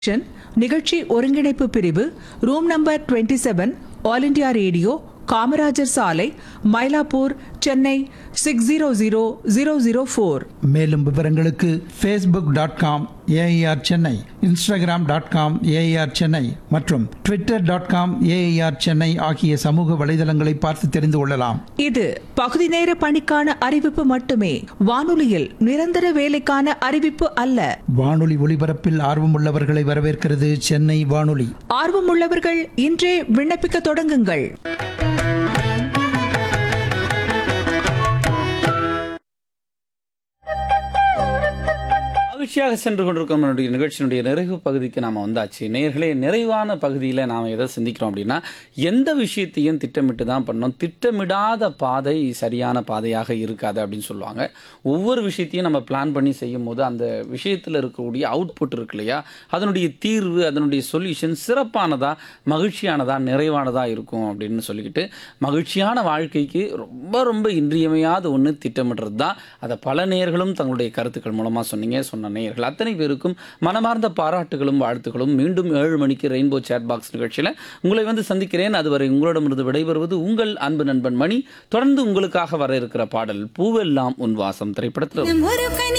சென் நிகழ்ச்சி ஒருங்கிணைப்பு பிரிவு room number 27 seven all India radio Kamarajar சாலை Mylapore Chennai six zero zero zero zero four மேலும் விவரங்களுக்கு Facebook dot com AIR Chennai Instagram dot com AIR Chennai மற்றும் Twitter dot com AIR Chennai ஆகிய சமூக வலைதளங்களை பார்த்து தெரிந்து கொள்ளலாம் இது பகுதி நேர பணிக்கான அறிவிப்பு மட்டுமே வானொலியில் நிரந்தர வேலைக்கான அறிவிப்பு அல்ல வானொலி ஒலிபரப்பில் ஆர்வமுள்ளவர்களை வரவேற்கிறது சென்னை வானொலி ஆர்வமுள்ளவர்கள் இன்றே விண்ணப்பிக்க தொடங்குங்கள் மகிழ்ச்சியாக சென்று கொண்டிருக்கும் என்னுடைய நிகழ்ச்சியினுடைய நிறைவு பகுதிக்கு நாம் வந்தாச்சு நேர்களே நிறைவான பகுதியில் நாம் எதை சிந்திக்கிறோம் அப்படின்னா எந்த விஷயத்தையும் திட்டமிட்டு தான் பண்ணணும் திட்டமிடாத பாதை சரியான பாதையாக இருக்காது அப்படின்னு சொல்லுவாங்க ஒவ்வொரு விஷயத்தையும் நம்ம பிளான் பண்ணி செய்யும் போது அந்த விஷயத்தில் இருக்கக்கூடிய அவுட்புட் இருக்கு இல்லையா அதனுடைய தீர்வு அதனுடைய சொல்யூஷன் சிறப்பானதா மகிழ்ச்சியானதா நிறைவானதா இருக்கும் அப்படின்னு சொல்லிக்கிட்டு மகிழ்ச்சியான வாழ்க்கைக்கு ரொம்ப ரொம்ப இன்றியமையாத ஒன்று திட்டமிடுறது தான் அதை பல நேர்களும் தங்களுடைய கருத்துக்கள் மூலமாக சொன்னீங்க சொன்ன நேயர்கள் அத்தனை பேருக்கும் மனமார்ந்த பாராட்டுகளும் வாழ்த்துக்களும் மீண்டும் ஏழு மணிக்கு ரெயின்போ சேட் பாக்ஸ் நிகழ்ச்சியில் உங்களை வந்து சந்திக்கிறேன் அதுவரை உங்களிடமிருந்து விடைபெறுவது உங்கள் அன்பு நண்பன் மணி தொடர்ந்து உங்களுக்காக வர இருக்கிற பாடல் பூவெல்லாம் உன் வாசம் திரைப்படத்தில் ஒரு கனி